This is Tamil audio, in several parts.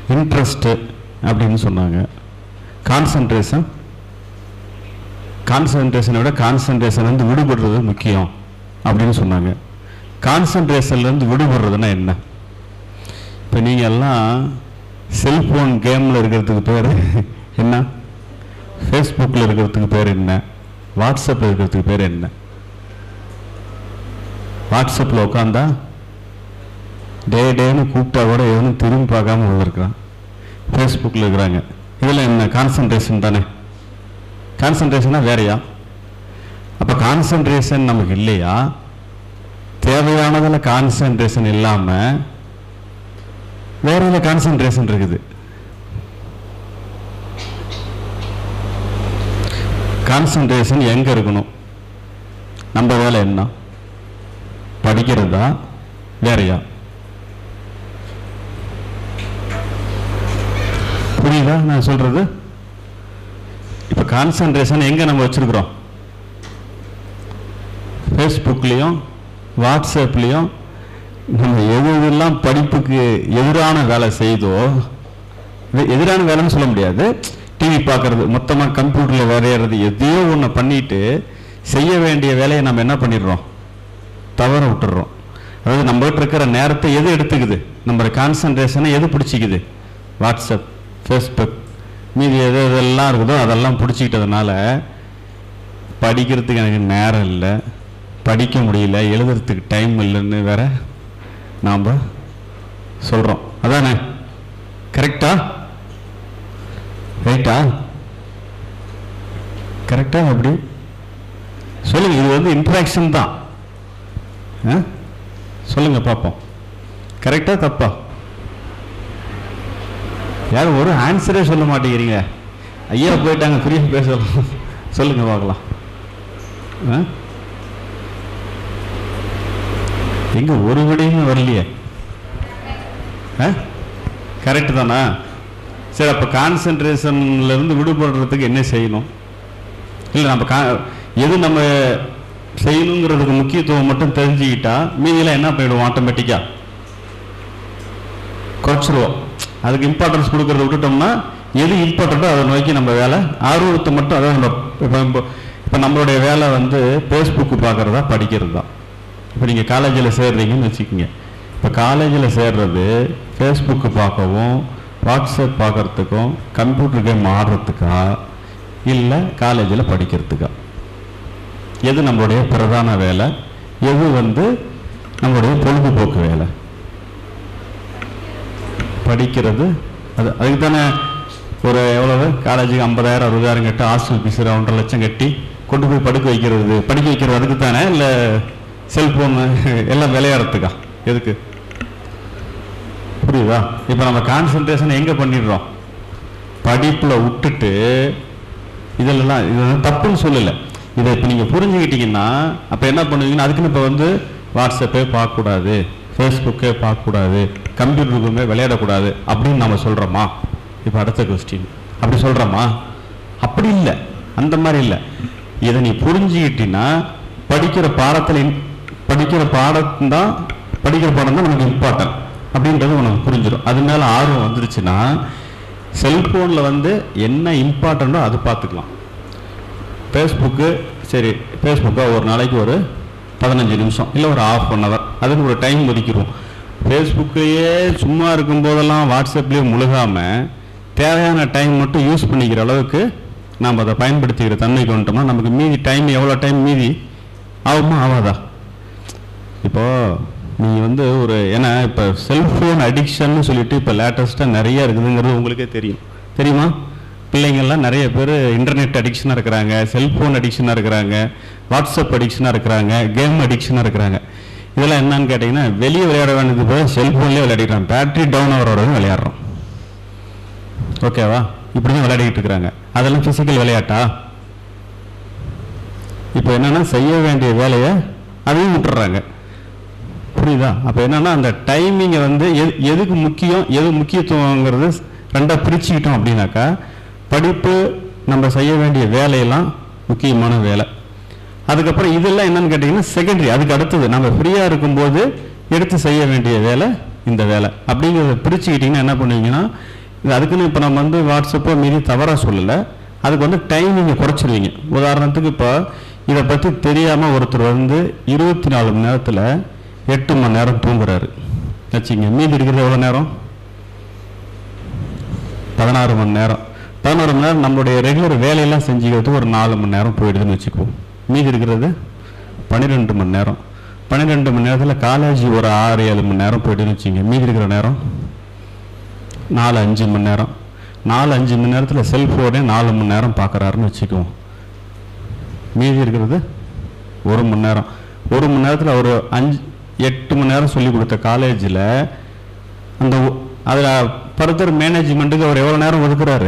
இன்ட்ரெஸ்ட்டு அப்படின்னு சொன்னாங்க கான்சன்ட்ரேஷன் கான்சன்ட்ரேஷனை விட கான்சன்ட்ரேஷன் வந்து விடுபடுறது முக்கியம் அப்படின்னு சொன்னாங்க கான்சன்ட்ரேஷன்லேருந்து விடுபடுறதுன்னா என்ன இப்போ நீங்கள் எல்லாம் செல்ஃபோன் கேமில் இருக்கிறதுக்கு பேர் என்ன ஃபேஸ்புக்கில் இருக்கிறதுக்கு பேர் என்ன வாட்ஸ்அப்பில் இருக்கிறதுக்கு பேர் என்ன வாட்ஸ்அப்பில் உட்காந்தா டே டேன்னு கூப்பிட்டா கூட எவனும் திரும்பி பார்க்காம உள்ள இருக்கிறான் ஃபேஸ்புக்கில் இருக்கிறாங்க இதில் என்ன கான்சன்ட்ரேஷன் தானே கான்சன்ட்ரேஷனா வேறையா அப்போ கான்சன்ட்ரேஷன் நமக்கு இல்லையா தேவையானதில் கான்சன்ட்ரேஷன் இல்லாமல் வேற இதில் கான்சன்ட்ரேஷன் இருக்குது கான்சன்ட்ரேஷன் எங்கே இருக்கணும் நம்ம வேலை என்ன படிக்கிறதா வேறையா புரியுதா நான் சொல்றது இப்போ கான்சன்ட்ரேஷன் எங்கே நம்ம வச்சிருக்கிறோம் ஃபேஸ்புக்லேயும் வாட்ஸ்அப்லேயும் நம்ம எது எதெல்லாம் படிப்புக்கு எதிரான வேலை செய்தோ இது எதிரான வேலைன்னு சொல்ல முடியாது டிவி பார்க்கறது மொத்தமாக கம்ப்யூட்டரில் வரைகிறது எதையோ ஒன்று பண்ணிட்டு செய்ய வேண்டிய வேலையை நம்ம என்ன பண்ணிடுறோம் தவற விட்டுடுறோம் அதாவது நம்மகிட்ட இருக்கிற நேரத்தை எது எடுத்துக்குது நம்ம கான்சன்ட்ரேஷனை எது பிடிச்சிக்குது வாட்ஸ்அப் ஃபேஸ்புக் மீதி எது எதெல்லாம் இருக்குதோ அதெல்லாம் பிடிச்சிக்கிட்டதுனால படிக்கிறதுக்கு எனக்கு நேரம் இல்லை படிக்க முடியல எழுதுறதுக்கு டைம் இல்லைன்னு வேற நாம் சொல்கிறோம் அதானே கரெக்டா ரைட்டா கரெக்டா அப்படி சொல்லுங்க இது வந்து இன்ட்ராக்ஷன் தான் ஆ? சொல்லுங்க பார்ப்போம் கரெக்டா தப்பா யாரும் ஒரு ஆன்சரே சொல்ல மாட்டேங்கிறீங்க ஐயா போயிட்டாங்க ஃப்ரீயாக பேசலாம் சொல்லுங்க பார்க்கலாம் ஆ? எங்க ஒரு விடையுமே வரலையே கரெக்ட் தானா சரி அப்போ கான்சென்ட்ரேஷன்ல இருந்து விடுபடுறதுக்கு என்ன செய்யணும் இல்லை நம்ம கா எது நம்ம செய்யணுங்கிறதுக்கு முக்கியத்துவம் மட்டும் தெரிஞ்சுக்கிட்டா மீதியெல்லாம் என்ன பண்ணிடுவோம் ஆட்டோமேட்டிக்காக குறைச்சிருவோம் அதுக்கு இம்பார்ட்டன்ஸ் கொடுக்கறத விட்டுட்டோம்னா எது இம்பார்ட்டண்ட்டோ அதை நோக்கி நம்ம வேலை ஆர்வத்தை மட்டும் அதாவது நம்ம இப்போ இப்போ இப்போ நம்மளுடைய வேலை வந்து ஃபேஸ்புக்கு பார்க்குறதா படிக்கிறது தான் இப்போ நீங்கள் காலேஜில் சேர்றீங்கன்னு வச்சுக்கோங்க இப்போ காலேஜில் சேர்றது ஃபேஸ்புக்கு பார்க்கவும் வாட்ஸ்அப் பார்க்கறதுக்கும் கம்ப்யூட்டர் கேம் ஆடுறதுக்கா இல்லை காலேஜில் படிக்கிறதுக்கா எது நம்மளுடைய பிரதான வேலை எது வந்து நம்மளுடைய பொழுதுபோக்கு வேலை படிக்கிறது அது அதுக்கு தானே ஒரு எவ்வளவு காலேஜுக்கு ஐம்பதாயிரம் அறுபதாயிரம் கட்டி ஹாஸ்டல் ஃபீஸ் ஒன்றரை லட்சம் கட்டி கொண்டு போய் படுக்க வைக்கிறது படிக்க வைக்கிறது அதுக்கு தானே இல்லை செல்ஃபோன் எல்லாம் விளையாடுறதுக்கா எதுக்கு புரியுதா இப்போ நம்ம கான்சன்ட்ரேஷன் எங்கே பண்ணிடுறோம் படிப்பில் விட்டுட்டு இதெல்லாம் இது வந்து தப்புன்னு சொல்லலை இதை இப்போ நீங்கள் புரிஞ்சுக்கிட்டீங்கன்னா அப்போ என்ன பண்ணுவீங்கன்னா அதுக்குன்னு இப்போ வந்து வாட்ஸ்அப்பே பார்க்கக்கூடாது ஃபேஸ்புக்கே பார்க்கக்கூடாது கம்ப்யூட்டருக்குமே விளையாடக்கூடாது அப்படின்னு நம்ம சொல்கிறோமா இப்போ அடுத்த கொஸ்டின் அப்படி சொல்கிறோமா அப்படி இல்லை அந்த மாதிரி இல்லை இதை நீ புரிஞ்சுக்கிட்டீங்கன்னா படிக்கிற பாடத்தில் இன்- படிக்கிற பாடம் தான் படிக்கிற பாடம் தான் நமக்கு இம்பார்ட்டன்ட் அப்படின்றது உனக்கு புரிஞ்சிடும் அது மேலே ஆர்வம் வந்துருச்சுன்னா செல்ஃபோனில் வந்து என்ன இம்பார்ட்டண்ட்டோ அது பார்த்துக்கலாம் ஃபேஸ்புக்கு சரி ஃபேஸ்புக்கை ஒரு நாளைக்கு ஒரு பதினஞ்சு நிமிஷம் இல்லை ஒரு ஆஃப் அன் ஹவர் அதுக்கு ஒரு டைம் ஒதுக்கிடுவோம் ஃபேஸ்புக்கையே சும்மா இருக்கும்போதெல்லாம் வாட்ஸ்அப்லேயே முழுகாமல் தேவையான டைம் மட்டும் யூஸ் பண்ணிக்கிற அளவுக்கு நாம் அதை பயன்படுத்திக்கிற தன்மைக்கு வந்துட்டோம்னா நமக்கு மீதி டைம் எவ்வளோ டைம் மீதி ஆகுமா ஆகாதா இப்போ நீங்கள் வந்து ஒரு ஏன்னா இப்போ செல்ஃபோன் அடிக்ஷன்னு சொல்லிட்டு இப்போ லேட்டஸ்ட்டாக நிறைய இருக்குதுங்கிறது உங்களுக்கே தெரியும் தெரியுமா பிள்ளைங்கள்லாம் நிறைய பேர் இன்டர்நெட் அடிக்ஷனாக இருக்கிறாங்க செல்ஃபோன் அடிக்ஷனாக இருக்கிறாங்க வாட்ஸ்அப் அடிக்ஷனாக இருக்கிறாங்க கேம் அடிக்ஷனாக இருக்கிறாங்க இதெல்லாம் என்னன்னு கேட்டிங்கன்னா வெளியே விளையாட வேண்டியது போய் செல்ஃபோன்லேயே விளையாடிக்கிறாங்க பேட்டரி டவுன் ஆகிற வரைக்கும் விளையாடுறோம் ஓகேவா இப்படி தான் விளையாடிக்கிட்டு இருக்கிறாங்க அதெல்லாம் ஃபிசிக்கல் விளையாட்டா இப்போ என்னன்னா செய்ய வேண்டிய வேலையை அதையும் விட்டுறாங்க புரியுதா அப்போ என்னன்னா அந்த டைமிங்கை வந்து எது எதுக்கு முக்கியம் எது முக்கியத்துவங்கிறது ரெண்டாக பிரிச்சுக்கிட்டோம் அப்படின்னாக்கா படிப்பு நம்ம செய்ய வேண்டிய வேலையெல்லாம் முக்கியமான வேலை அதுக்கப்புறம் இதெல்லாம் என்னன்னு கேட்டிங்கன்னா செகண்டரி அதுக்கு அடுத்தது நம்ம ஃப்ரீயாக இருக்கும்போது எடுத்து செய்ய வேண்டிய வேலை இந்த வேலை அப்படிங்கிறத பிரிச்சுக்கிட்டிங்கன்னா என்ன பண்ணுவீங்கன்னா இது அதுக்குன்னு இப்போ நம்ம வந்து வாட்ஸ்அப்போ மீறி தவறாக சொல்லலை அதுக்கு வந்து டைம் நீங்கள் குறைச்சிருவீங்க உதாரணத்துக்கு இப்போ இதை பற்றி தெரியாமல் ஒருத்தர் வந்து இருபத்தி நாலு மணி நேரத்தில் எட்டு மணி நேரம் தூங்குறாரு வச்சுங்க மீதி இருக்கிறது எவ்வளோ நேரம் பதினாறு மணி நேரம் பதினாறு மணி நேரம் நம்மளுடைய ரெகுலர் வேலையெல்லாம் செஞ்சுக்கிறதுக்கு ஒரு நாலு மணி நேரம் போயிடுதுன்னு வச்சுக்குவோம் மீதி இருக்கிறது பன்னிரெண்டு மணி நேரம் பன்னிரெண்டு மணி நேரத்தில் காலேஜ் ஒரு ஆறு ஏழு மணி நேரம் போயிடுதுன்னு வச்சுங்க மீதி இருக்கிற நேரம் நாலு அஞ்சு மணி நேரம் நாலு அஞ்சு மணி நேரத்தில் செல்ஃபோனே நாலு மணி நேரம் பார்க்குறாருன்னு வச்சுக்குவோம் மீதி இருக்கிறது ஒரு மணி நேரம் ஒரு மணி நேரத்தில் ஒரு அஞ்சு எட்டு மணி நேரம் சொல்லி கொடுத்த காலேஜில் அந்த அதில் ஃபர்தர் மேனேஜ்மெண்ட்டுக்கு அவர் எவ்வளோ நேரம் ஒதுக்குறாரு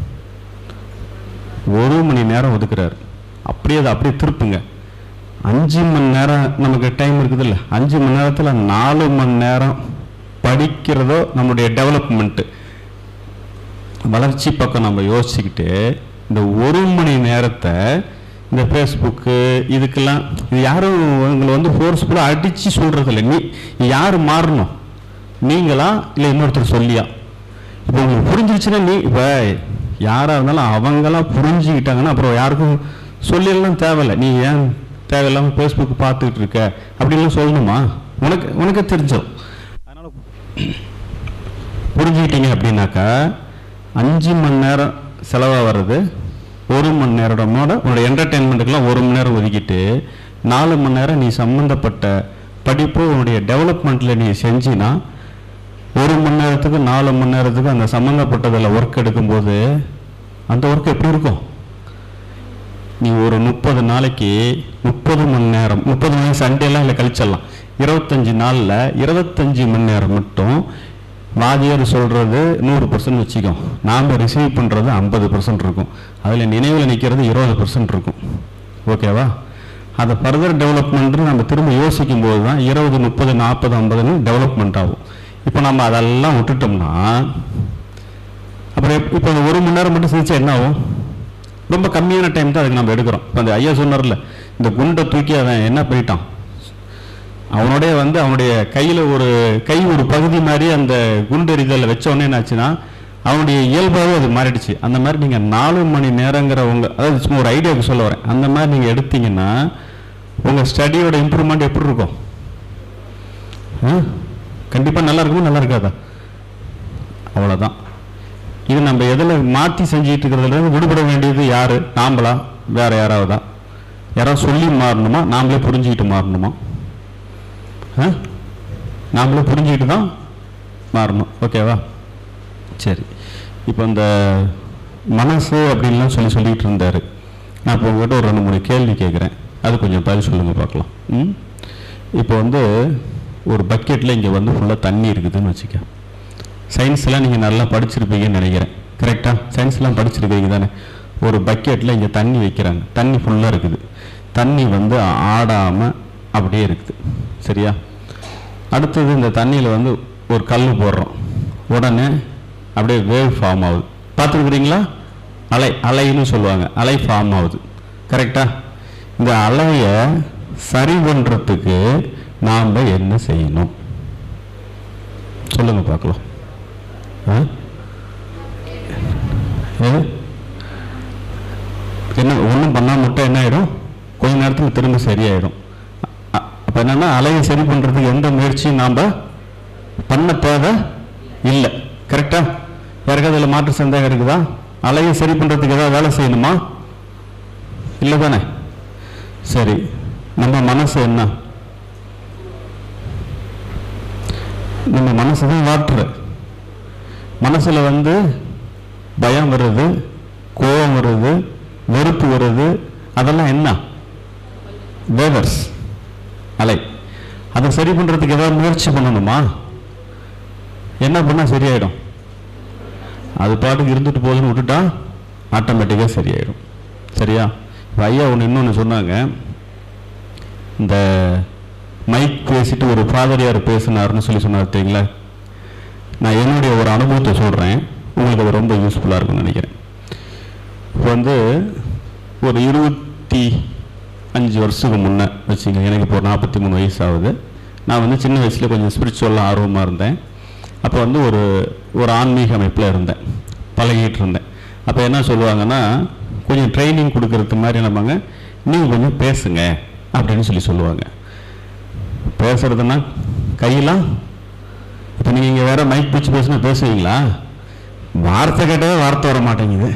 ஒரு மணி நேரம் ஒதுக்குறாரு அப்படியே அதை அப்படியே திருப்புங்க அஞ்சு மணி நேரம் நமக்கு டைம் இருக்குதுல்ல அஞ்சு மணி நேரத்தில் நாலு மணி நேரம் படிக்கிறதோ நம்முடைய டெவலப்மெண்ட்டு வளர்ச்சி பக்கம் நம்ம யோசிச்சுக்கிட்டு இந்த ஒரு மணி நேரத்தை இந்த ஃபேஸ்புக்கு இதுக்கெல்லாம் இது யாரும் உங்களை வந்து ஃபோர்ஸ்ஃபுல்லாக அடித்து சொல்கிறது இல்லை நீ யார் மாறணும் நீங்களா இல்லை இன்னொருத்தர் சொல்லியா இப்போ உங்களுக்கு புரிஞ்சிருச்சுன்னா நீ இப்போ யாராக இருந்தாலும் அவங்களாம் புரிஞ்சுக்கிட்டாங்கன்னா அப்புறம் யாருக்கும் சொல்லிடலாம் தேவையில்லை நீ ஏன் தேவையில்லாமல் ஃபேஸ்புக் பார்த்துக்கிட்டு இருக்க அப்படின்லாம் சொல்லணுமா உனக்கு உனக்கே தெரிஞ்சிடும் அதனால் புரிஞ்சுக்கிட்டீங்க அப்படின்னாக்கா அஞ்சு மணி நேரம் செலவாக வர்றது ஒரு மணி நேரமோட உன்னோட என்டர்டெயின்மெண்ட்டுக்கெல்லாம் ஒரு மணி நேரம் ஒதுக்கிட்டு நாலு மணி நேரம் நீ சம்மந்தப்பட்ட படிப்பு உன்னுடைய டெவலப்மெண்ட்டில் நீ செஞ்சினா ஒரு மணி நேரத்துக்கு நாலு மணி நேரத்துக்கு அந்த சம்மந்தப்பட்டதில் ஒர்க் எடுக்கும்போது அந்த ஒர்க் எப்படி இருக்கும் நீ ஒரு முப்பது நாளைக்கு முப்பது மணி நேரம் முப்பது மணி நேரம் சண்டேலாம் இல்லை கழிச்சிடலாம் இருபத்தஞ்சி நாளில் இருபத்தஞ்சி மணி நேரம் மட்டும் வாதியார் சொல்கிறது நூறு பர்சன்ட் வச்சுக்கோ நாம் ரிசீவ் பண்ணுறது ஐம்பது பர்சன்ட் இருக்கும் அதில் நினைவில் நிற்கிறது இருபது பர்சன்ட் இருக்கும் ஓகேவா அதை ஃபர்தர் டெவலப்மெண்ட்னு நம்ம திரும்ப யோசிக்கும் போது தான் இருபது முப்பது நாற்பது ஐம்பதுன்னு டெவலப்மெண்ட் ஆகும் இப்போ நம்ம அதெல்லாம் விட்டுட்டோம்னா அப்புறம் எப்- இப்போ இந்த ஒரு மணி நேரம் மட்டும் செஞ்சா என்ன ஆகும் ரொம்ப கம்மியான டைம் தான் அதுக்கு நம்ம எடுக்கிறோம் இப்போ அந்த ஐயா சொன்னார்ல இந்த குண்டை தூக்கி அவன் என்ன பண்ணிட்டான் அவனுடைய வந்து அவனுடைய கையில் ஒரு கை ஒரு பகுதி மாதிரி அந்த குண்டு எறிதலில் வச்ச உடனே என்னாச்சுன்னா அவனுடைய இயல்பாகவே அது மாறிடுச்சு அந்த மாதிரி நீங்கள் நாலு மணி நேரங்கிற உங்கள் அதாவது சும்மா ஒரு ஐடியாவுக்கு சொல்ல வரேன் அந்த மாதிரி நீங்கள் எடுத்தீங்கன்னா உங்கள் ஸ்டடியோட இம்ப்ரூவ்மெண்ட் எப்படி இருக்கும் கண்டிப்பாக நல்லா இருக்குமா நல்லா இருக்காதா அவ்வளோதான் இது நம்ம எதில் மாற்றி செஞ்சுட்டு இருக்கிறதுல விடுபட வேண்டியது யார் நாம்பளா வேற யாராவதா யாராவது சொல்லி மாறணுமா நாமளே புரிஞ்சுக்கிட்டு மாறணுமா ஆ? நாமளே புரிஞ்சுக்கிட்டு தான் மாறணும் ஓகேவா சரி இப்போ இந்த மனசு அப்படின்லாம் சொல்லி சொல்லிட்டு இருந்தார் நான் இப்போ உங்கள்கிட்ட ஒரு ரெண்டு மூணு கேள்வி கேட்குறேன் அது கொஞ்சம் பதில் சொல்லுங்கள் பார்க்கலாம் ம் இப்போ வந்து ஒரு பக்கெட்டில் இங்கே வந்து ஃபுல்லாக தண்ணி இருக்குதுன்னு வச்சுக்க சயின்ஸ்லாம் நீங்கள் நல்லா படிச்சிருப்பீங்கன்னு நினைக்கிறேன் கரெக்டாக சயின்ஸ்லாம் படிச்சிருக்கீங்க தானே ஒரு பக்கெட்டில் இங்கே தண்ணி வைக்கிறாங்க தண்ணி ஃபுல்லாக இருக்குது தண்ணி வந்து ஆடாமல் அப்படியே இருக்குது சரியா அடுத்தது இந்த தண்ணியில் வந்து ஒரு கல் போடுறோம் உடனே அப்படியே வேவ் ஃபார்ம் ஆகுது பார்த்துருக்குறீங்களா அலை அலைன்னு சொல்லுவாங்க அலை ஃபார்ம் ஆகுது கரெக்டாக இந்த அலையை சரி பண்ணுறதுக்கு நாம் என்ன செய்யணும் சொல்லுங்க பார்க்கலாம் ஆ? ஏ? என்ன ஒன்றும் பண்ணாம மட்டும் என்ன ஆயிடும் கொஞ்ச நேரத்தில் திரும்ப சரியாயிடும் அப்போ என்னன்னா அலையை சரி பண்ணுறதுக்கு எந்த முயற்சியும் நாம் பண்ண தேவை இல்லை கரெக்டா யாருக்காவது அதில் மாற்று சந்தேகம் இருக்குதா அலையை சரி பண்ணுறதுக்கு ஏதாவது வேலை செய்யணுமா இல்லை தானே சரி நம்ம மனசு என்ன நம்ம மனசு தான் வாட்டுற மனசுல வந்து பயம் வருது கோபம் வருது வெறுப்பு வருது அதெல்லாம் என்ன வேவர்ஸ் அலை அதை சரி பண்றதுக்கு ஏதாவது முயற்சி பண்ணணுமா என்ன பண்ணா சரியாயிடும் அது பாட்டுக்கு இருந்துட்டு போகுதுன்னு விட்டுட்டா ஆட்டோமேட்டிக்காக சரியாயிடும் சரியா இப்ப ஐயா ஒன்று இன்னொன்று சொன்னாங்க இந்த மைக் பேசிட்டு ஒரு ஃபாதரியார் பேசினார்னு சொல்லி சொன்னார் தெரியுங்களா நான் என்னுடைய ஒரு அனுபவத்தை சொல்கிறேன் உங்களுக்கு அது ரொம்ப யூஸ்ஃபுல்லாக இருக்கும்னு நினைக்கிறேன் இப்போ வந்து ஒரு இருபத்தி அஞ்சு வருஷத்துக்கு முன்னே வச்சுங்க எனக்கு இப்போ நாற்பத்தி மூணு வயசு ஆகுது நான் வந்து சின்ன வயசில் கொஞ்சம் ஸ்பிரிச்சுவலாக ஆர்வமாக இருந்தேன் அப்போ வந்து ஒரு ஒரு ஆன்மீக அமைப்பில் இருந்தேன் பழகிட்டு இருந்தேன் அப்போ என்ன சொல்லுவாங்கன்னா கொஞ்சம் ட்ரைனிங் கொடுக்கறது மாதிரி என்னப்பாங்க நீங்கள் கொஞ்சம் பேசுங்க அப்படின்னு சொல்லி சொல்லுவாங்க பேசுறதுன்னா கையெல்லாம் இப்போ நீங்கள் இங்கே வேற மைக் பிடிச்சி பேசுனா பேசுவீங்களா வார்த்தை கேட்டவே வார்த்தை வர மாட்டேங்குது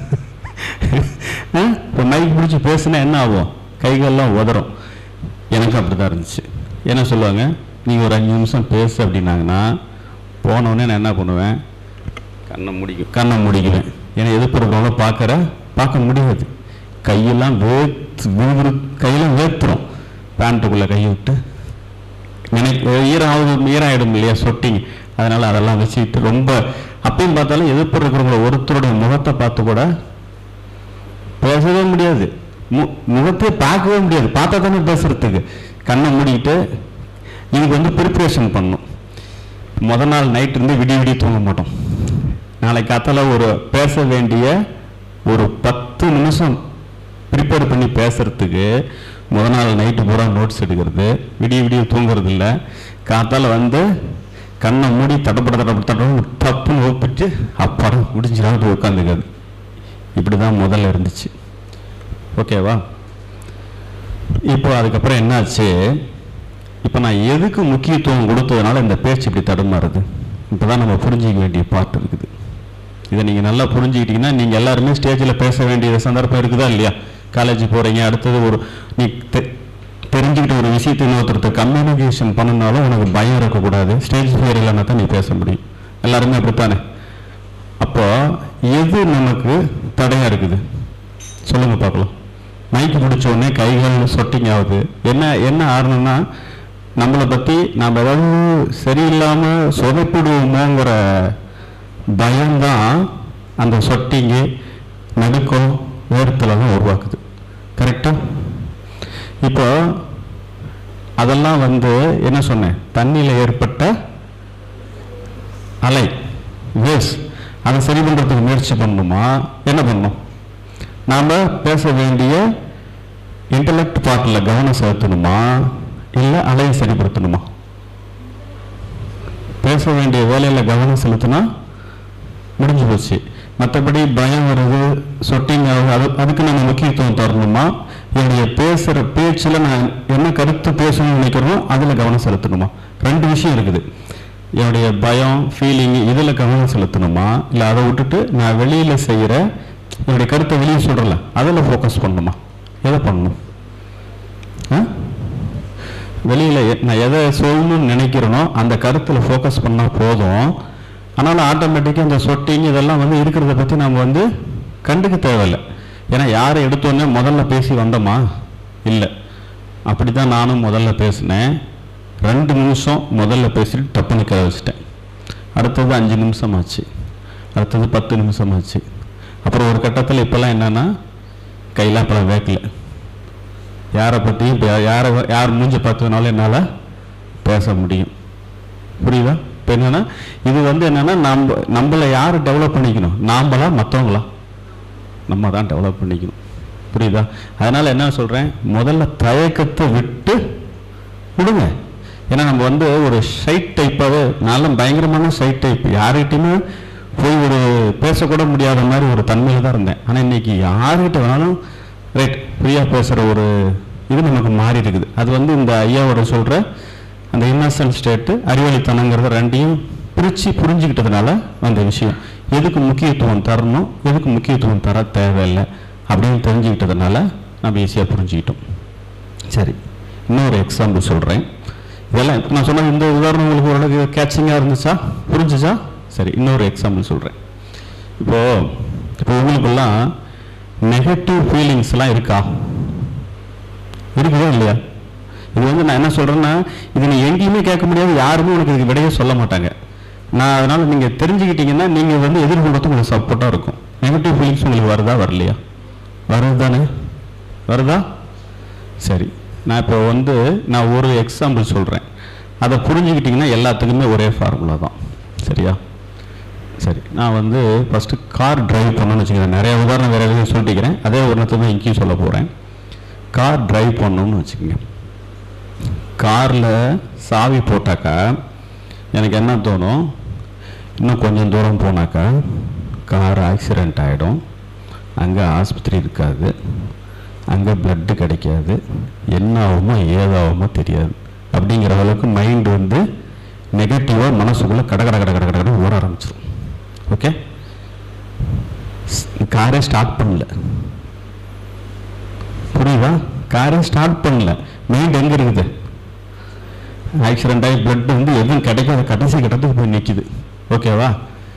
இப்போ மைக் பிடிச்சி பேசுனா என்ன ஆகும் கைகள்லாம் உதறும் எனக்கு அப்படி தான் இருந்துச்சு என்ன சொல்லுவாங்க நீங்கள் ஒரு அஞ்சு நிமிஷம் பேசு அப்படின்னாங்கன்னா போனோடனே நான் என்ன பண்ணுவேன் கண்ணை முடிக்கும் கண்ணை முடிக்குவேன் ஏன்னா எதிர்ப்பு இருக்கிறவங்கள பார்க்குற பார்க்க முடியாது கையெல்லாம் வேர்த்து விறுவிறு கையெல்லாம் வேர்த்துரும் பேண்ட்டுக்குள்ளே கையை விட்டு நினைக்க ஈரம் ஆகுது ஈரம் ஆகிடும் இல்லையா சொட்டிங் அதனால் அதெல்லாம் வச்சுக்கிட்டு ரொம்ப அப்பயும் பார்த்தாலும் எதிர்ப்பு இருக்கிறவங்கள ஒருத்தருடைய முகத்தை பார்த்து கூட பேசவே முடியாது மு- முகத்தை பார்க்கவே முடியாது பார்த்தா தானே பேசுறதுக்கு கண்ணை மூடிக்கிட்டு இதுக்கு வந்து ப்ரிப்ரேஷன் பண்ணணும் முத நாள் நைட் இருந்து விடிய விடிய தூங்க மாட்டோம் நாளைக்கு காத்தால ஒரு பேச வேண்டிய ஒரு பத்து நிமிஷம் ப்ரிப்பேர் பண்ணி பேசுறதுக்கு முத நாள் நைட்டு பூரா நோட்ஸ் எடுக்கிறது விடிய விடிய தூங்குறது இல்லை காத்தால வந்து கண்ணை மூடி தடப்பட தடப்பட தடப்பட தப்புன்னு ஒப்பிட்டு அப்புறம் முடிஞ்சிடாது உட்காந்துக்கிறது இப்படி தான் முதல்ல இருந்துச்சு ஓகேவா இப்போ அதுக்கப்புறம் என்னாச்சு இப்போ நான் எதுக்கு முக்கியத்துவம் கொடுத்ததுனால இந்த பேச்சு இப்படி தடுமாறுது இப்போ தான் நம்ம புரிஞ்சிக்க வேண்டிய பார்ட் இருக்குது இதை நீங்கள் நல்லா புரிஞ்சுக்கிட்டீங்கன்னா நீங்கள் எல்லாருமே ஸ்டேஜில் பேச வேண்டிய சந்தர்ப்பம் இருக்குதா இல்லையா காலேஜ் போகிறீங்க அடுத்தது ஒரு நீ தெ- தெரிஞ்சுக்கிட்ட ஒரு விஷயத்தை இன்னொருத்தருக்கு கம்யூனிகேஷன் பண்ணனாலும் உனக்கு பயம் இருக்கக்கூடாது ஸ்டேஜ் ஃபியர் இல்லைன்னா தான் நீ பேச முடியும் எல்லாருமே அப்படித்தானே அப்போ எது நமக்கு தடையா இருக்குது சொல்லுங்க பார்க்கலாம் மைக்கு பிடிச்ச உடனே கைகள் சொட்டிங் ஆகுது என்ன என்ன ஆறணும்னா நம்மளை பற்றி நாம் ஏதாவது சரியில்லாமல் சொதப்பிடுவோமோங்கிற பயம்தான் அந்த சொட்டிங்கு நடுக்கம் வேர்த்தலாம் உருவாக்குது கரெக்டா இப்போ அதெல்லாம் வந்து என்ன சொன்னேன் தண்ணியில் ஏற்பட்ட அலை வேஸ் அதை சரி பண்ணுறதுக்கு முயற்சி பண்ணணுமா என்ன பண்ணணும் நாம் பேச வேண்டிய இன்டலெக்ட் பார்ட்டில் கவனம் செலுத்தணுமா இல்லை அலையை சரிப்படுத்தணுமா பேச வேண்டிய வேலையில் கவனம் செலுத்தினா முடிஞ்சு போச்சு மற்றபடி பயம் வருது சொட்டிங் ஆகுது அது அதுக்கு நம்ம முக்கியத்துவம் தரணுமா என்னுடைய பேசுகிற பேச்சில் நான் என்ன கருத்து பேசணும்னு நினைக்கிறனோ அதில் கவனம் செலுத்தணுமா ரெண்டு விஷயம் இருக்குது என்னுடைய பயம் ஃபீலிங் இதில் கவனம் செலுத்தணுமா இல்லை அதை விட்டுட்டு நான் வெளியில் செய்கிற என்னுடைய கருத்தை வெளியே சொல்கிறல அதில் ஃபோக்கஸ் பண்ணணுமா எதை பண்ணணும் ஆ வெளியில் நான் எதை சொல்லணும்னு நினைக்கிறேனோ அந்த கருத்தில் ஃபோக்கஸ் பண்ணால் போதும் ஆனாலும் ஆட்டோமேட்டிக்காக இந்த சொட்டிங் இதெல்லாம் வந்து இருக்கிறத பற்றி நம்ம வந்து கண்டுக்க தேவையில்லை ஏன்னா யாரை எடுத்தோடனே முதல்ல பேசி வந்தோமா இல்லை அப்படி தான் நானும் முதல்ல பேசினேன் ரெண்டு நிமிஷம் முதல்ல பேசிட்டு டப்புன்னு கதை வச்சுட்டேன் அடுத்தது அஞ்சு நிமிஷம் ஆச்சு அடுத்தது பத்து நிமிஷம் ஆச்சு அப்புறம் ஒரு கட்டத்தில் இப்போல்லாம் என்னன்னா கையெல்லாம் இப்போலாம் வேக்கல யாரை பற்றியும் இப்போ யாரை யார் மூஞ்ச பார்த்ததுனால என்னால் பேச முடியும் புரியுதா இப்போ என்னன்னா இது வந்து என்னன்னா நம்ம நம்மளை யார் டெவலப் பண்ணிக்கணும் நாம்பளா மற்றவங்களா நம்ம தான் டெவலப் பண்ணிக்கணும் புரியுதா அதனால என்ன சொல்கிறேன் முதல்ல தயக்கத்தை விட்டு விடுங்க ஏன்னா நம்ம வந்து ஒரு ஷைட் டைப்பாகவே நானும் பயங்கரமான ஷைட் டைப் யார்கிட்டயுமே போய் ஒரு பேசக்கூட முடியாத மாதிரி ஒரு தன்மையில் தான் இருந்தேன் ஆனால் இன்னைக்கு யார்கிட்ட வேணாலும் ரைட் ஃப்ரீயாக பேசுகிற ஒரு இது நமக்கு மாறி இருக்குது அது வந்து இந்த ஐயாவோட சொல்கிற அந்த இன்னசென்ட் ஸ்டேட்டு அறிவாளித்தனங்கிறத ரெண்டையும் பிரித்து புரிஞ்சுக்கிட்டதுனால வந்த விஷயம் எதுக்கு முக்கியத்துவம் தரணும் எதுக்கு முக்கியத்துவம் தர தேவையில்லை அப்படின்னு தெரிஞ்சுக்கிட்டதுனால நம்ம ஈஸியாக புரிஞ்சுக்கிட்டோம் சரி இன்னொரு எக்ஸாம்பிள் சொல்கிறேன் இதெல்லாம் இப்ப நான் சொன்ன இந்த உதாரணம் உங்களுக்கு ஓரளவுக்கு கேட்சிங்காக இருந்துச்சா புரிஞ்சுச்சா சரி இன்னொரு எக்ஸாம்பிள் சொல்கிறேன் இப்போ இப்போ உங்களுக்கெல்லாம் நெகட்டிவ் ஃபீலிங்ஸ்லாம் இருக்கா இருக்குதா இல்லையா இது வந்து நான் என்ன சொல்கிறேன்னா இது நீ எங்கேயுமே கேட்க முடியாது யாருமே உனக்கு இதுக்கு விடையே சொல்ல மாட்டாங்க நான் அதனால் நீங்கள் தெரிஞ்சுக்கிட்டீங்கன்னா நீங்கள் வந்து எதிர்கொள்றது உங்களுக்கு சப்போர்ட்டாக இருக்கும் நெகட்டிவ் ஃபீலிங்ஸ் உங்களுக்கு வருதா வரலையா வருது தானே வருதா சரி நான் இப்போ வந்து நான் ஒரு எக்ஸாம்பிள் சொல்கிறேன் அதை புரிஞ்சுக்கிட்டிங்கன்னா எல்லாத்துக்குமே ஒரே ஃபார்முலா தான் சரியா சரி நான் வந்து ஃபஸ்ட்டு கார் டிரைவ் பண்ணணும்னு வச்சுக்கிறேன் நிறைய உதாரணம் வேறு எதுவும் சொல்லிட்டுக்கிறேன் அதே உதாரணத்தை தான் இங்கேயும் சொல்ல போகிறேன் கார் டிரைவ் பண்ணணும்னு வச்சுக்கோங்க காரில் சாவி போட்டாக்கா எனக்கு என்ன தோணும் இன்னும் கொஞ்சம் தூரம் போனாக்கா கார் ஆக்சிடெண்ட் ஆகிடும் அங்கே ஆஸ்பத்திரி இருக்காது அங்கே பிளட்டு கிடைக்காது என்ன ஆகுமோ ஏதாகுமோ தெரியாது அப்படிங்கிற அளவுக்கு மைண்டு வந்து நெகட்டிவாக மனசுக்குள்ளே கட கட கட கட கடன்னு ஓட ஆரம்பிச்சிடும் ஓகே காரே ஸ்டார்ட் பண்ணல புரியுதா காரே ஸ்டார்ட் பண்ணல மைண்ட் எங்கே இருக்குது ஆக்சிடென்ட் ஆகி பிளட் வந்து எதுவும் கிடைக்காத கடைசி கட்டத்துக்கு போய் நிற்கிது ஓகேவா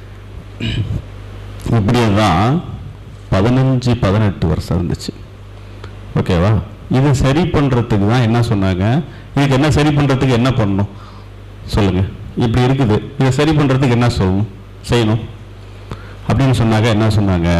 இப்படியே தான் பதினஞ்சு பதினெட்டு வருஷம் இருந்துச்சு ஓகேவா இது சரி பண்ணுறதுக்கு தான் என்ன சொன்னாங்க இதுக்கு என்ன சரி பண்ணுறதுக்கு என்ன பண்ணணும் சொல்லுங்க இப்படி இருக்குது இதை சரி பண்ணுறதுக்கு என்ன சொல்லணும் செய்யணும் அப்படின்னு சொன்னாங்க என்ன சொன்னாங்க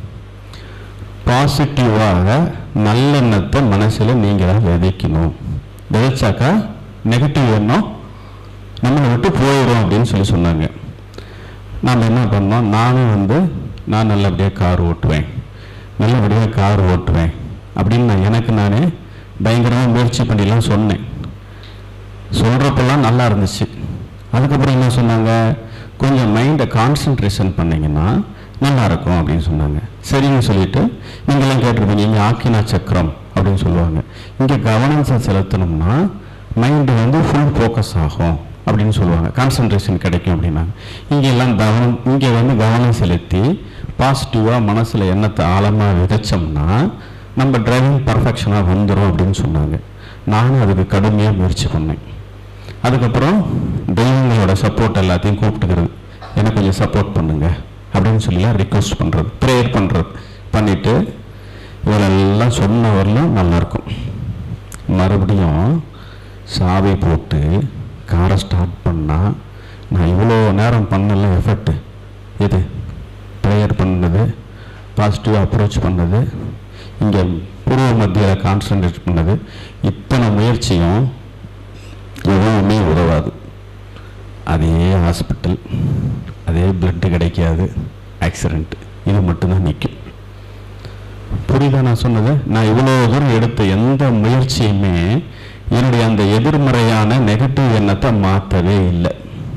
பாசிட்டிவாக நல்லெண்ணத்தை மனசில் நீங்கள் தான் விதைக்கணும் விதைச்சாக்கா நெகட்டிவ் எண்ணம் நம்மளை விட்டு போயிடும் அப்படின்னு சொல்லி சொன்னாங்க நாம் என்ன பண்ணோம் நானும் வந்து நான் நல்லபடியாக கார் ஓட்டுவேன் நல்லபடியாக கார் ஓட்டுவேன் அப்படின்னு நான் எனக்கு நானே பயங்கரமாக முயற்சி பண்ணிலாம் சொன்னேன் சொல்கிறப்பெல்லாம் நல்லா இருந்துச்சு அதுக்கப்புறம் என்ன சொன்னாங்க கொஞ்சம் மைண்டை கான்சன்ட்ரேஷன் பண்ணிங்கன்னா நல்லா இருக்கும் அப்படின்னு சொன்னாங்க சரின்னு சொல்லிட்டு நீங்களாம் கேட்டிருப்பீங்க இங்கே ஆக்கினா சக்கரம் அப்படின்னு சொல்லுவாங்க இங்கே கவனத்தை செலுத்தணும்னா மைண்டு வந்து ஃபுல் ஃபோக்கஸ் ஆகும் அப்படின்னு சொல்லுவாங்க கான்சன்ட்ரேஷன் கிடைக்கும் அப்படின்னாங்க இங்கே எல்லாம் கவனம் இங்கே வந்து கவனம் செலுத்தி பாசிட்டிவாக மனசில் எண்ணத்தை ஆழமாக விதைச்சோம்னா நம்ம டிரைவிங் பர்ஃபெக்ஷனாக வந்துடும் அப்படின்னு சொன்னாங்க நானும் அதுக்கு கடுமையாக முயற்சி பண்ணேன் அதுக்கப்புறம் தெய்வங்களோட சப்போர்ட் எல்லாத்தையும் கூப்பிட்டுக்கிறது எனக்கு கொஞ்சம் சப்போர்ட் பண்ணுங்க அப்படின்னு சொல்லிலாம் ரிக்வெஸ்ட் பண்ணுறது ப்ரேயர் பண்ணுறது பண்ணிவிட்டு இவளெல்லாம் சொன்ன வரலும் நல்லாயிருக்கும் மறுபடியும் சாவி போட்டு காரை ஸ்டார்ட் பண்ணால் நான் இவ்வளோ நேரம் பண்ணல எஃபர்ட்டு இது ப்ரேயர் பண்ணது பாசிட்டிவாக அப்ரோச் பண்ணது இங்கே பூர்வ மத்தியில் கான்சன்ட்ரேட் பண்ணது இத்தனை முயற்சியும் எதுவுமே உதவாது அதே ஹாஸ்பிட்டல் அதே பிளட்டு கிடைக்காது ஆக்சிடெண்ட் இது மட்டும்தான் நிற்கும் புரியுதா நான் சொன்னது நான் இவ்வளோ தூரம் எடுத்த எந்த முயற்சியுமே என்னுடைய அந்த எதிர்மறையான நெகட்டிவ் எண்ணத்தை மாற்றவே இல்லை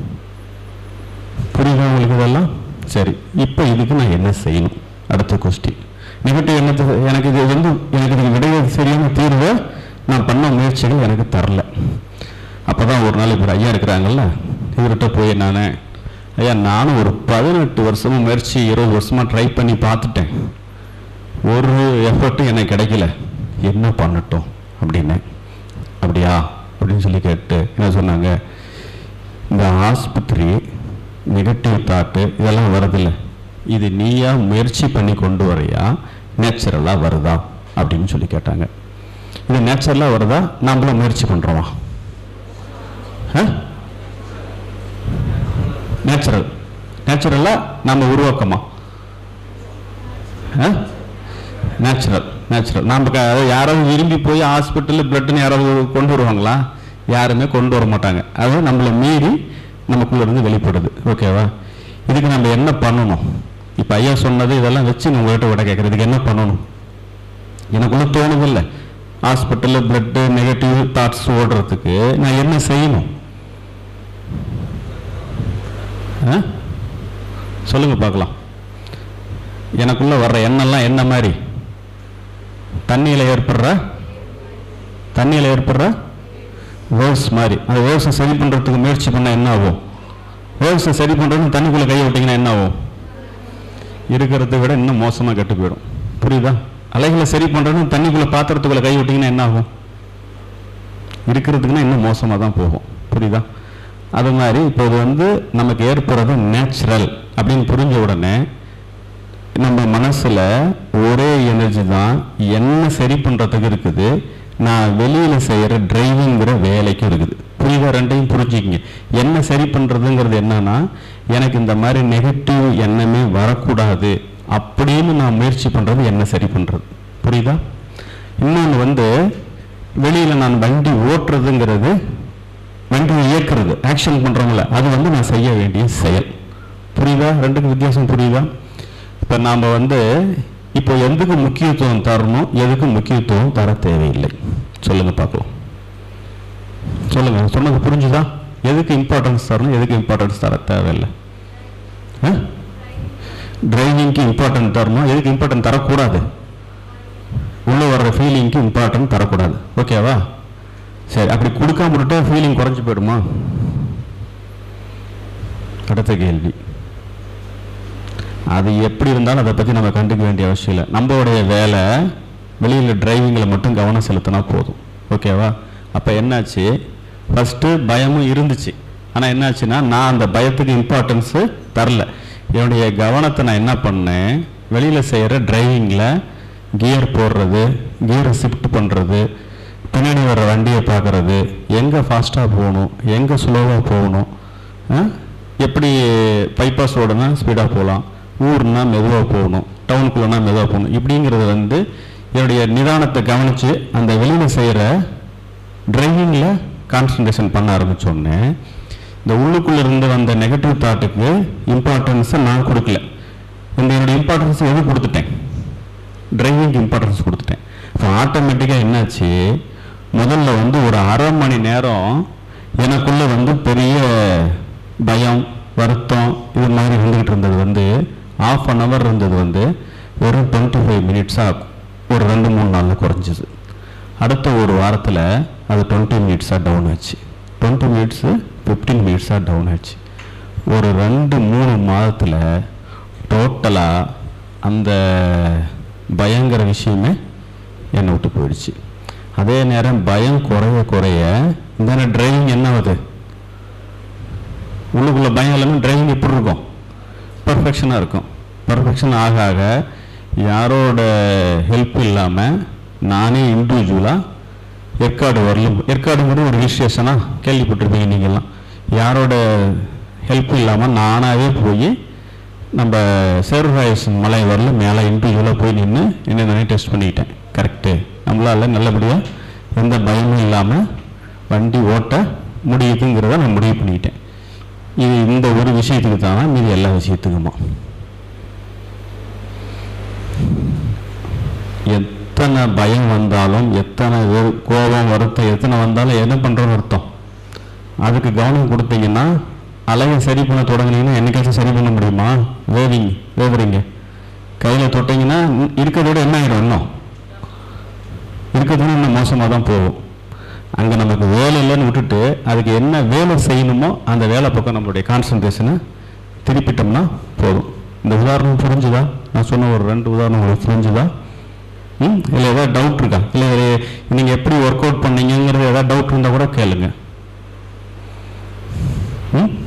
புரியுதா உங்களுக்கு இதெல்லாம் சரி இப்போ இதுக்கு நான் என்ன செய்யணும் அடுத்த கொஸ்டின் நெகட்டிவ் எண்ணத்தை எனக்கு இது வந்து எனக்கு இதுக்கு விடைய சரியான தீர்வை நான் பண்ண முயற்சிகள் எனக்கு தரல அப்போ தான் ஒரு நாள் இப்போ ஐயா இருக்கிறாங்கல்ல இவர்கிட்ட போய் நான் ஐயா நானும் ஒரு பதினெட்டு வருஷமும் முயற்சி இருபது வருஷமாக ட்ரை பண்ணி பார்த்துட்டேன் ஒரு எஃபர்ட்டும் எனக்கு கிடைக்கல என்ன பண்ணட்டும் அப்படின்னு அப்படியா அப்படின்னு சொல்லி கேட்டு என்ன சொன்னாங்க இந்த ஆஸ்பத்திரி நெகட்டிவ் தாட்டு இதெல்லாம் வருதில்ல இது நீயா முயற்சி பண்ணி கொண்டு வரையா நேச்சுரலாக வருதா அப்படின்னு சொல்லி கேட்டாங்க இது நேச்சுரலாக வருதா நம்மளும் முயற்சி பண்ணுறோமா நேச்சுரல் நேச்சுரலாக நம்ம உருவாக்கமா நேச்சுரல் நேச்சுரல் நம்ம க- அதாவது யாராவது விரும்பி போய் ஹாஸ்பிட்டலில் பிளட்டுன்னு யாராவது கொண்டு வருவாங்களா யாருமே கொண்டு வர மாட்டாங்க அது நம்மளை மீறி நமக்குள்ள இருந்து வெளிப்படுது ஓகேவா இதுக்கு நம்ம என்ன பண்ணணும் இப்போ ஐயா சொன்னது இதெல்லாம் வச்சு நான் உங்கள்கிட்ட விட கேட்குறேன் இதுக்கு என்ன பண்ணணும் எனக்குள்ள தோணுது இல்லை ஹாஸ்பிட்டலில் பிளட்டு நெகட்டிவ் தாட்ஸ் ஓடுறதுக்கு நான் என்ன செய்யணும் ஆ? சொல்லுங்க பார்க்கலாம் எனக்குள்ள வர்ற எண்ணெல்லாம் என்ன மாதிரி தண்ணியில் ஏற்படுற தண்ணியில் ஏற்படுற வேவ்ஸ் மாதிரி அந்த வேவ்ஸை சரி பண்ணுறதுக்கு முயற்சி பண்ணால் என்ன ஆகும் வேவ்ஸை சரி பண்ணுறதுன்னு தண்ணிக்குள்ளே கை விட்டிங்கன்னா என்ன ஆகும் இருக்கிறத விட இன்னும் மோசமாக கெட்டு போயிடும் புரியுதா அலைகளை சரி பண்ணுறதுன்னு தண்ணிக்குள்ளே பாத்திரத்துக்குள்ளே கை விட்டிங்கன்னா என்ன ஆகும் இருக்கிறதுக்குன்னா இன்னும் மோசமாக தான் போகும் புரியுதா அது மாதிரி இப்போ இது வந்து நமக்கு ஏற்படுறது நேச்சுரல் அப்படின்னு புரிஞ்ச உடனே நம்ம மனசுல ஒரே எனர்ஜி தான் என்ன சரி பண்றதுக்கு இருக்குது நான் வெளியில செய்யற டிரைவிங்கிற வேலைக்கும் இருக்குது புரியுதா ரெண்டையும் புரிஞ்சுக்கிங்க என்ன சரி பண்றதுங்கிறது என்னன்னா எனக்கு இந்த மாதிரி நெகட்டிவ் எண்ணமே வரக்கூடாது அப்படின்னு நான் முயற்சி பண்றது என்ன சரி பண்றது புரியுதா இன்னொன்று வந்து வெளியில நான் வண்டி ஓட்டுறதுங்கிறது வண்டியை இயக்குறது ஆக்ஷன் பண்றோம்ல அது வந்து நான் செய்ய வேண்டிய செயல் புரியுதா ரெண்டுக்கும் வித்தியாசம் புரியுதா இப்போ நாம் வந்து இப்போ எதுக்கு முக்கியத்துவம் தரணும் எதுக்கு முக்கியத்துவம் தர தேவையில்லை சொல்லுங்க பார்க்கலாம் சொல்லுங்க சொன்னது புரிஞ்சுதா எதுக்கு இம்பார்ட்டன்ஸ் தரணும் எதுக்கு இம்பார்ட்டன்ஸ் தர தேவையில்லை டிரைவிங்க்கு இம்பார்ட்டன்ட் தரணும் எதுக்கு இம்பார்ட்டன்ட் தரக்கூடாது உள்ளே வர்ற ஃபீலிங்க்கு இம்பார்ட்டன்ட் தரக்கூடாது ஓகேவா சரி அப்படி கொடுக்காம விட்டுட்டா ஃபீலிங் குறைஞ்சு போயிடுமா அடுத்த கேள்வி அது எப்படி இருந்தாலும் அதை பற்றி நம்ம கண்டுக்க வேண்டிய அவசியம் இல்லை நம்மளுடைய வேலை வெளியில் டிரைவிங்கில் மட்டும் கவனம் செலுத்தினா போதும் ஓகேவா அப்போ என்னாச்சு ஃபஸ்ட்டு பயமும் இருந்துச்சு ஆனால் என்னாச்சுன்னா நான் அந்த பயத்துக்கு இம்பார்ட்டன்ஸு தரல என்னுடைய கவனத்தை நான் என்ன பண்ணேன் வெளியில் செய்கிற டிரைவிங்கில் கியர் போடுறது கியரை ஷிஃப்ட் பண்ணுறது பின்னாடி வர வண்டியை பார்க்குறது எங்கே ஃபாஸ்ட்டாக போகணும் எங்கே ஸ்லோவாக போகணும் ஆ? எப்படி பைபாஸ் ரோடுனா ஸ்பீடாக போகலாம் ஊர்னா மெதுவாக போகணும் டவுனுக்குள்ளனா மெதுவாக போகணும் இப்படிங்கிறது வந்து என்னுடைய நிதானத்தை கவனித்து அந்த வெளியில் செய்கிற டிரைவிங்கில் கான்சன்ட்ரேஷன் பண்ண ஆரம்பித்தோடனே இந்த உள்ளுக்குள்ளே இருந்து வந்த நெகட்டிவ் தாட்டுக்கு இம்பார்ட்டன்ஸை நான் கொடுக்கல இந்த என்னுடைய இம்பார்ட்டன்ஸ் எது கொடுத்துட்டேன் டிரைவிங்க்கு இம்பார்ட்டன்ஸ் கொடுத்துட்டேன் இப்போ ஆட்டோமேட்டிக்காக என்னாச்சு முதல்ல வந்து ஒரு அரை மணி நேரம் எனக்குள்ள வந்து பெரிய பயம் வருத்தம் இது மாதிரி இருந்துகிட்டு இருந்தது வந்து ஆஃப் அன் ஹவர் இருந்தது வந்து வெறும் டுவெண்ட்டி ஃபைவ் மினிட்ஸாக ஒரு ரெண்டு மூணு நாளில் குறைஞ்சிது அடுத்த ஒரு வாரத்தில் அது டுவெண்ட்டி மினிட்ஸாக டவுன் ஆச்சு டுவெண்ட்டி மினிட்ஸு ஃபிஃப்டீன் மினிட்ஸாக டவுன் ஆச்சு ஒரு ரெண்டு மூணு மாதத்தில் டோட்டலாக அந்த பயங்கர விஷயமே என்னை விட்டு போயிடுச்சு அதே நேரம் பயம் குறைய குறைய இந்த டிரைவிங் என்ன ஆகுது உள்ளுக்குள்ள பயம் இல்லாமல் டிரைவிங் எப்படி இருக்கும் பர்ஃபெக்ஷனாக இருக்கும் பர்ஃபெக்ஷன் ஆக ஆக யாரோட ஹெல்ப் இல்லாமல் நானே இண்டிவிஜுவலாக ஏற்காடு வரலும் ஏற்காடுங்கிறது ஒரு விசேஷனாக கேள்விப்பட்டிருப்பீங்க நீங்கள்லாம் யாரோட ஹெல்ப் இல்லாமல் நானாகவே போய் நம்ம சேர்வாயசன் மலை வரலும் மேலே இண்டிவிஜுவலாக போய் நின்று என்ன நானே டெஸ்ட் பண்ணிக்கிட்டேன் கரெக்டு நம்மளால் நல்லபடியாக எந்த பயமும் இல்லாமல் வண்டி ஓட்ட முடியுதுங்கிறத நான் முடிவு பண்ணிக்கிட்டேன் இது இந்த ஒரு விஷயத்துக்கு தானா மீதி எல்லா விஷயத்துக்குமா எத்தனை பயம் வந்தாலும் எத்தனை வெறு- கோபம் வருத்தம் எத்தனை வந்தாலும் என்ன பண்ணுறோன்னு அர்த்தம் அதுக்கு கவனம் கொடுத்தீங்கன்னா அலையை சரி பண்ண தொடங்குனீங்கன்னா என்னைக்காச்சும் சரி பண்ண முடியுமா வேவிங்க வேவுறீங்க கையில் தொட்டிங்கன்னா இ- இருக்கிறத விட என்ன ஆயிடும் இன்னும் இருக்கிறது இன்னும் மோசமாக தான் போகும் அங்கே நமக்கு வேலை இல்லைன்னு விட்டுட்டு அதுக்கு என்ன வேலை செய்யணுமோ அந்த வேலை பக்கம் நம்மளுடைய கான்சன்ட்ரேஷனை திருப்பிட்டோம்னா போதும் இந்த உதாரணம் புரிஞ்சுதா நான் சொன்ன ஒரு ரெண்டு உதாரணம் உங்களுக்கு புரிஞ்சுதா ம் இல்லை ஏதாவது டவுட் இருக்கா இல்லை நீங்கள் எப்படி ஒர்க் அவுட் பண்ணீங்கங்கிறது ஏதாவது டவுட் இருந்தால் கூட கேளுங்க ம்